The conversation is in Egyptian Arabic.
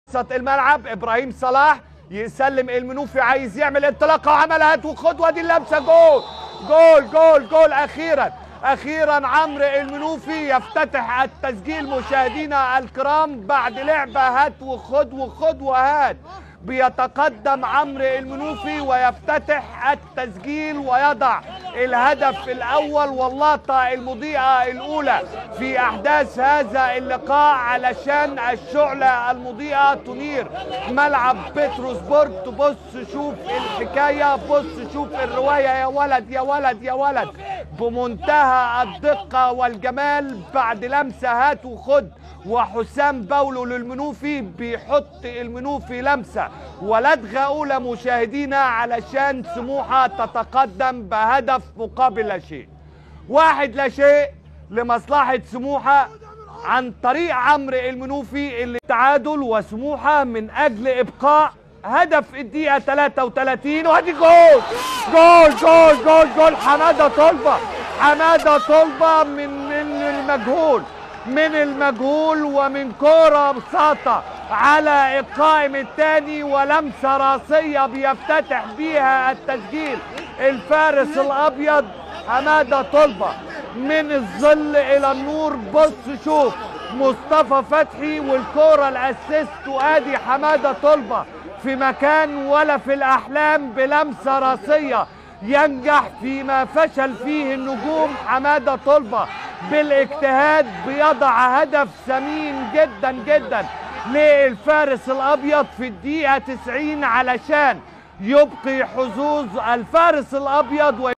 وسط الملعب ابراهيم صلاح يسلم المنوفي عايز يعمل انطلاقه وعملها هات وخد وادي اللمسه جول جول جول جول اخيرا اخيرا عمرو المنوفي يفتتح التسجيل مشاهدينا الكرام بعد لعبه هات وخد وخد وهات بيتقدم عمرو المنوفي ويفتتح التسجيل ويضع الهدف الاول واللقطه المضيئه الاولى في احداث هذا اللقاء علشان الشعله المضيئه تنير ملعب بتروسبورت بص شوف الحكايه بص شوف الروايه يا ولد يا ولد يا ولد بمنتهى الدقه والجمال بعد لمسه هات وخد وحسام باولو للمنوفي بيحط المنوفي لمسه ولدغه اولى مشاهدينا علشان سموحه تتقدم بهدف مقابل لا شيء واحد لا شيء لمصلحه سموحه عن طريق عمرو المنوفي اللي تعادل وسموحه من اجل ابقاء هدف الدقيقه 33 وادي جول جول جول جول جول حماده طلبه حماده طلبه من من المجهول من المجهول ومن كرة بساطة على القائم الثاني ولمسة راسية بيفتتح بيها التسجيل الفارس الأبيض حمادة طلبة من الظل إلى النور بص شوف مصطفى فتحي والكرة الأسيست وادي حمادة طلبة في مكان ولا في الأحلام بلمسة راسية ينجح فيما فشل فيه النجوم حمادة طلبة بالاجتهاد بيضع هدف ثمين جدا جدا للفارس الأبيض في الدقيقة 90 علشان يبقي حظوظ الفارس الأبيض